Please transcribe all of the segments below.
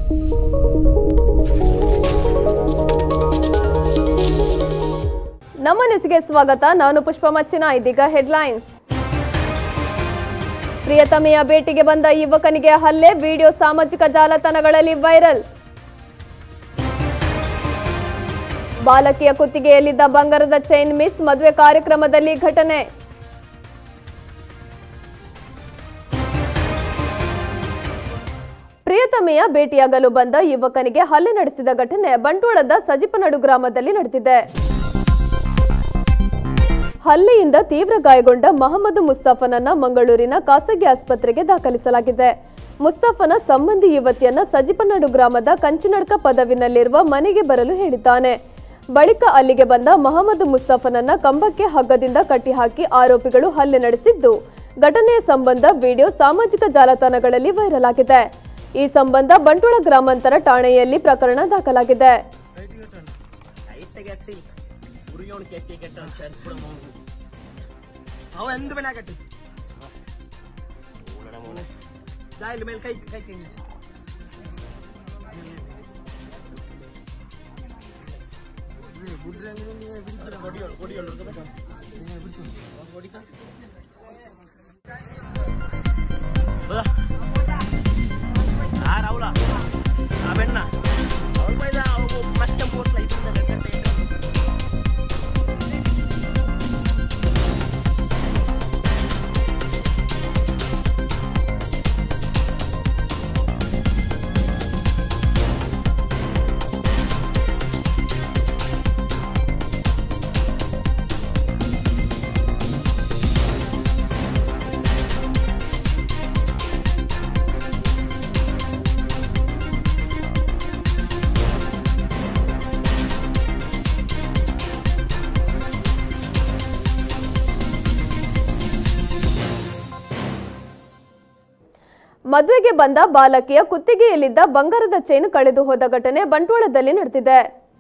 ನಮ್ಮ ನ್ಯೂಸ್ಗೆ ಸ್ವಾಗತ ನಾನು ಪುಷ್ಪ ಮಚ್ಚಿನ ಇದೀಗ ಹೆಡ್ಲೈನ್ಸ್ ಪ್ರಿಯತಮೆಯ ಭೇಟಿಗೆ ಬಂದ ಯುವಕನಿಗೆ ಹಲ್ಲೆ ವಿಡಿಯೋ ಸಾಮಾಜಿಕ ಜಾಲತಾಣಗಳಲ್ಲಿ ವೈರಲ್ ಬಾಲಕಿಯ ಕುತ್ತಿಗೆಯಲ್ಲಿದ್ದ ಬಂಗಾರದ ಚೈನ್ ಮಿಸ್ ಮದುವೆ ಕಾರ್ಯಕ್ರಮದಲ್ಲಿ ಘಟನೆ ಪ್ರಿಯತಮೆಯ ಭೇಟಿಯಾಗಲು ಬಂದ ಯುವಕನಿಗೆ ಹಲ್ಲೆ ನಡೆಸಿದ ಘಟನೆ ಬಂಟ್ವಾಳದ ಸಜಿಪನಡು ಗ್ರಾಮದಲ್ಲಿ ನಡೆದಿದೆ ಹಲ್ಲೆಯಿಂದ ತೀವ್ರ ಗಾಯಗೊಂಡ ಮಹಮ್ಮದ್ ಮುಸ್ತಫನನ್ನ ಮಂಗಳೂರಿನ ಖಾಸಗಿ ಆಸ್ಪತ್ರೆಗೆ ದಾಖಲಿಸಲಾಗಿದೆ ಮುಸ್ತಫನ ಸಂಬಂಧಿ ಯುವತಿಯನ್ನ ಸಜಿಪನಾಡು ಗ್ರಾಮದ ಕಂಚಿನಡ್ಕ ಪದವಿನಲ್ಲಿರುವ ಮನೆಗೆ ಬರಲು ಹೇಳಿದ್ದಾನೆ ಬಳಿಕ ಅಲ್ಲಿಗೆ ಬಂದ ಮಹಮ್ಮದ್ ಮುಸ್ತಫನನ್ನ ಕಂಬಕ್ಕೆ ಹಗ್ಗದಿಂದ ಕಟ್ಟಿಹಾಕಿ ಆರೋಪಿಗಳು ಹಲ್ಲೆ ನಡೆಸಿದ್ದು ಘಟನೆಯ ಸಂಬಂಧ ವಿಡಿಯೋ ಸಾಮಾಜಿಕ ಜಾಲತಾಣಗಳಲ್ಲಿ ವೈರಲ್ ಆಗಿದೆ ಈ ಸಂಬಂಧ ಬಂಟ್ವಾಳ ಗ್ರಾಮಾಂತರ ಠಾಣೆಯಲ್ಲಿ ಪ್ರಕರಣ ದಾಖಲಾಗಿದೆ అయితే గట్టి ఉరియోనికి ఎట్టి గట్టి చనిపోవడం అవు ఎందు బినా గట్టి జాయిల్ మేల్ కై కై కై ఆ రావులా ఆ బెన్న అవును పైదా మచ్చం పోట్ల అయిపోయింది ಮದುವೆಗೆ ಬಂದ ಬಾಲಕಿಯ ಕುತ್ತಿಗೆಯಲ್ಲಿದ್ದ ಬಂಗಾರದ ಚೈನ್ ಕಳೆದು ಹೋದ ಘಟನೆ ಬಂಟ್ವಾಳದಲ್ಲಿ ನಡೆದಿದೆ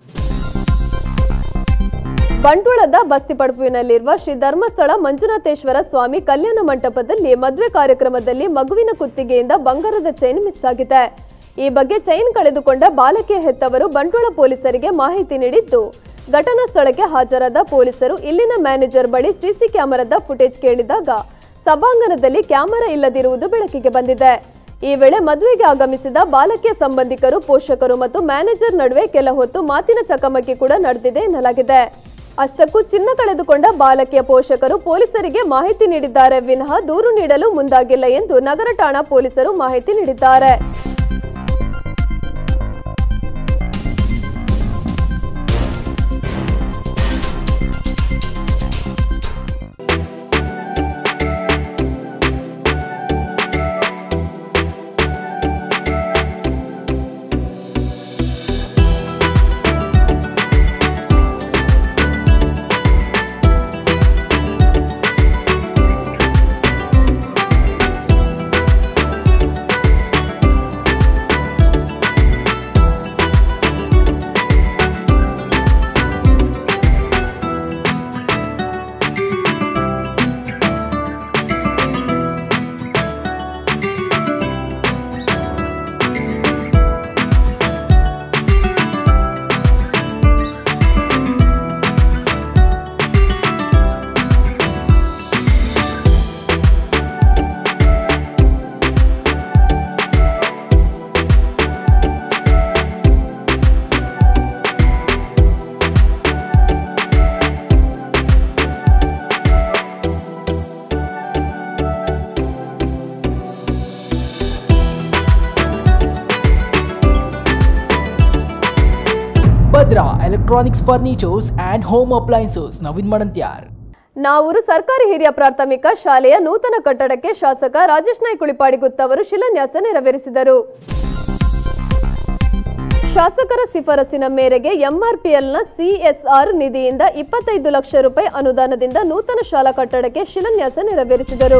ಬಂಟ್ವಾಳದ ಬಸ್ತಿಪಡುವಿನಲ್ಲಿರುವ ಶ್ರೀ ಧರ್ಮಸ್ಥಳ ಮಂಜುನಾಥೇಶ್ವರ ಸ್ವಾಮಿ ಕಲ್ಯಾಣ ಮಂಟಪದಲ್ಲಿ ಮದುವೆ ಕಾರ್ಯಕ್ರಮದಲ್ಲಿ ಮಗುವಿನ ಕುತ್ತಿಗೆಯಿಂದ ಬಂಗಾರದ ಚೈನ್ ಮಿಸ್ ಆಗಿದೆ ಈ ಬಗ್ಗೆ ಚೈನ್ ಕಳೆದುಕೊಂಡ ಬಾಲಕಿಯ ಹೆತ್ತವರು ಬಂಟ್ವಾಳ ಪೊಲೀಸರಿಗೆ ಮಾಹಿತಿ ನೀಡಿದ್ದು ಘಟನಾ ಸ್ಥಳಕ್ಕೆ ಹಾಜರಾದ ಪೊಲೀಸರು ಇಲ್ಲಿನ ಮ್ಯಾನೇಜರ್ ಬಳಿ ಸಿಸಿ ಕ್ಯಾಮೆರಾದ ಫುಟೇಜ್ ಕೇಳಿದಾಗ ಸಭಾಂಗಣದಲ್ಲಿ ಕ್ಯಾಮೆರಾ ಇಲ್ಲದಿರುವುದು ಬೆಳಕಿಗೆ ಬಂದಿದೆ ಈ ವೇಳೆ ಮದುವೆಗೆ ಆಗಮಿಸಿದ ಬಾಲಕಿಯ ಸಂಬಂಧಿಕರು ಪೋಷಕರು ಮತ್ತು ಮ್ಯಾನೇಜರ್ ನಡುವೆ ಕೆಲ ಹೊತ್ತು ಮಾತಿನ ಚಕಮಕಿ ಕೂಡ ನಡೆದಿದೆ ಎನ್ನಲಾಗಿದೆ ಅಷ್ಟಕ್ಕೂ ಚಿನ್ನ ಕಳೆದುಕೊಂಡ ಬಾಲಕಿಯ ಪೋಷಕರು ಪೊಲೀಸರಿಗೆ ಮಾಹಿತಿ ನೀಡಿದ್ದಾರೆ ವಿನಃ ದೂರು ನೀಡಲು ಮುಂದಾಗಿಲ್ಲ ಎಂದು ನಗರ ಠಾಣಾ ಪೊಲೀಸರು ಮಾಹಿತಿ ನೀಡಿದ್ದಾರೆ Bhadra electronics furnitures and home appliances Naveen Manantyar Navur ಸರ್ಕಾರಿ ಹಿರಿಯ ಪ್ರಾಥಮಿಕ ಶಾಲೆಯ ನೂತನ ಕಟ್ಟಡಕ್ಕೆ ಶಾಸಕ ರಾಜೇಶ್ ನಾಯ್ಕ ಉಳಿಪಾಡಿ ಗುತ್ತವರು ಶಿಲಾನ್ಯಾಸ ನೆರವೇರಿಸಿದರು ಶಾಸಕರ ಶಿಫಾರಸಿನ ಮೇರೆಗೆ ಎಂಆರ್ಪಿಎಲ್ನ ಸಿಎಸ್ಆರ್ ನಿಧಿಯಿಂದ ಇಪ್ಪತ್ತೈದು ಲಕ್ಷ ರೂಪಾಯಿ ಅನುದಾನದಿಂದ ನೂತನ ಶಾಲಾ ಕಟ್ಟಡಕ್ಕೆ ಶಿಲಾನ್ಯಾಸ ನೆರವೇರಿಸಿದರು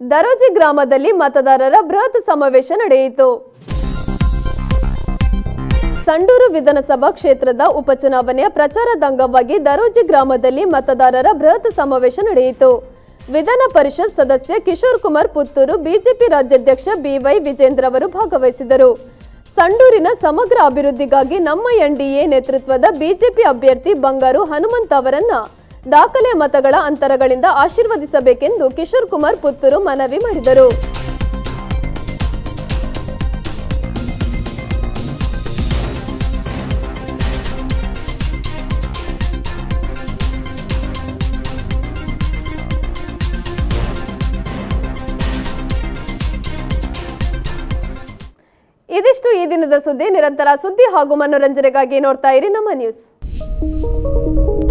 ದರೋಜಿ ಗ್ರಾಮದಲ್ಲಿ ಮತದಾರರ ಬೃಹತ್ ಸಮಾವೇಶ ನಡೆಯಿತು ಸಂಡೂರು ವಿಧಾನಸಭಾ ಕ್ಷೇತ್ರದ ಉಪಚುನಾವಣೆಯ ಪ್ರಚಾರದ ಅಂಗವಾಗಿ ದರೋಜಿ ಗ್ರಾಮದಲ್ಲಿ ಮತದಾರರ ಬೃಹತ್ ಸಮಾವೇಶ ನಡೆಯಿತು ವಿಧಾನ ಪರಿಷತ್ ಸದಸ್ಯ ಕಿಶೋರ್ ಕುಮಾರ್ ಪುತ್ತೂರು ಬಿಜೆಪಿ ರಾಜ್ಯಾಧ್ಯಕ್ಷ ಬಿವೈ ವಿಜೇಂದ್ರ ಅವರು ಭಾಗವಹಿಸಿದರು ಸಂಡೂರಿನ ಸಮಗ್ರ ಅಭಿವೃದ್ಧಿಗಾಗಿ ನಮ್ಮ ಎನ್ಡಿಎ ನೇತೃತ್ವದ ಬಿಜೆಪಿ ಅಭ್ಯರ್ಥಿ ಬಂಗಾರು ಹನುಮಂತ್ ಅವರನ್ನ ದಾಖಲೆ ಮತಗಳ ಅಂತರಗಳಿಂದ ಆಶೀರ್ವದಿಸಬೇಕೆಂದು ಕಿಶೋರ್ ಕುಮಾರ್ ಪುತ್ತೂರು ಮನವಿ ಮಾಡಿದರು ಇದಿಷ್ಟು ಈ ದಿನದ ಸುದ್ದಿ ನಿರಂತರ ಸುದ್ದಿ ಹಾಗೂ ಮನೋರಂಜನೆಗಾಗಿ ನೋಡ್ತಾ ಇರಿ ನಮ್ಮ ನ್ಯೂಸ್